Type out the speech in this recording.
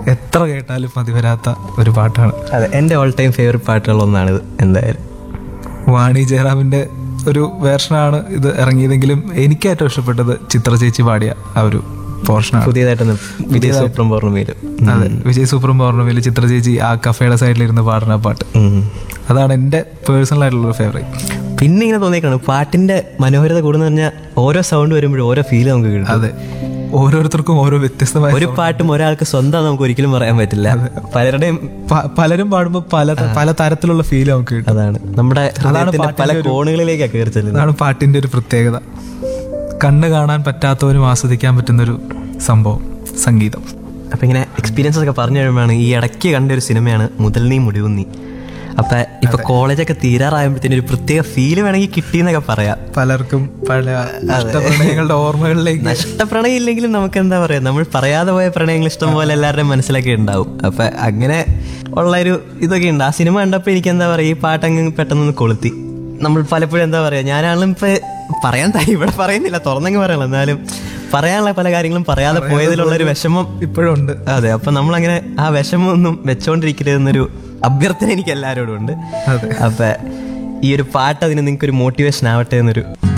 എത്ര കേട്ടാലും മതി വരാത്ത ഒരു പാട്ടാണ് അതെ എൻ്റെ ഓൾ ടൈം ഫേവറേറ്റ് പാട്ടുകളൊന്നാണിത് എന്തായാലും വാണി ജയറാമിന്റെ ഒരു വേർഷനാണ് ഇത് ഇറങ്ങിയതെങ്കിലും എനിക്ക് ഏറ്റവും ഇഷ്ടപ്പെട്ടത് ചിത്ര ചേച്ചി പാടിയ ആ ഒരു പോർഷനാണ് പുതിയതായിട്ടൊന്ന് വിജയ് സൂപ്രം പൗർണമിയിലും അതെ വിജയ് സൂപ്പറും പൗർണമിയിൽ ചിത്ര ചേച്ചി ആ കഫേയുടെ സൈഡിലിരുന്ന് പാടുന്ന ആ പാട്ട് അതാണ് എൻ്റെ പേഴ്സണൽ ആയിട്ടുള്ള ഒരു ഫേവറേറ്റ് പിന്നെ ഇങ്ങനെ തോന്നിയേക്കാണ് പാട്ടിന്റെ മനോഹരത കൂടുന്ന പറഞ്ഞാൽ ഓരോ സൗണ്ട് വരുമ്പോഴും ഓരോ ഫീൽ നമുക്ക് കിട്ടും അതെ ഓരോരുത്തർക്കും ഓരോ വ്യത്യസ്തമായ ഒരു പാട്ടും ഒരാൾക്ക് സ്വന്തം നമുക്ക് ഒരിക്കലും പറയാൻ പറ്റില്ല പലരുടെയും പ- പലരും പാടുമ്പോൾ പല പല തരത്തിലുള്ള ഫീൽ നമുക്ക് കിട്ടും അതാണ് നമ്മുടെ ഹൃദയത്തിന്റെ പല കോണുകളിലേക്കാണ് കയറി ചെല്ലുന്നത് അതാണ് പാട്ടിന്റെ ഒരു പ്രത്യേകത കണ്ണ് കാണാൻ പറ്റാത്തവരും ആസ്വദിക്കാൻ പറ്റുന്നൊരു സംഭവം സംഗീതം അപ്പൊ ഇങ്ങനെ എക്സ്പീരിയൻസസ് ഒക്കെ പറഞ്ഞു കഴിയുമ്പോഴാണ് ഈ ഇടയ്ക്ക് കണ്ട ഒരു സിനിമയാണ് മുതൽ നീ മുടിവും നീ അപ്പൊ ഇപ്പൊ കോളേജൊക്കെ തീരാറായപ്പോഴത്തേന് ഒരു പ്രത്യേക ഫീല് വേണമെങ്കിൽ കിട്ടിയെന്നൊക്കെ പറയാം പലർക്കും പല ഇഷ്ടപ്രണയങ്ങളുടെ ഓർമ്മകളിലേക്ക് നഷ്ടപ്രണയം ഇല്ലെങ്കിലും നമുക്ക് എന്താ പറയാ നമ്മൾ പറയാതെ പോയ പ്രണയങ്ങൾ ഇഷ്ടം പോലെ എല്ലാവരുടെയും മനസ്സിലൊക്കെ ഉണ്ടാവും അപ്പൊ അങ്ങനെ ഉള്ള ഒരു ഇതൊക്കെ ഉണ്ട് ആ സിനിമ കണ്ടപ്പോൾ എനിക്ക് എന്താ പറയാ ഈ പാട്ടങ്ങ് പെട്ടെന്ന് കൊളുത്തി നമ്മൾ പലപ്പോഴും എന്താ പറയാ ഞാനാണെങ്കിലും ഇപ്പൊ പറയാൻ ത- ഇവിടെ പറയുന്നില്ല തുറന്നെങ്കിൽ പറയാനുള്ള എന്നാലും പറയാനുള്ള പല കാര്യങ്ങളും പറയാതെ പോയതിലുള്ള ഒരു വിഷമം ഇപ്പോഴും ഉണ്ട് അതെ അപ്പൊ നമ്മളങ്ങനെ ആ വിഷമം ഒന്നും വെച്ചോണ്ടിരിക്കരുതെന്നൊരു അഭ്യർത്ഥന എനിക്ക് എല്ലാവരോടും ഉണ്ട് അതെ അപ്പൊ ഈ ഒരു പാട്ട് അതിന് നിങ്ങൾക്ക് ഒരു മോട്ടിവേഷൻ ആവട്ടെ എന്നൊരു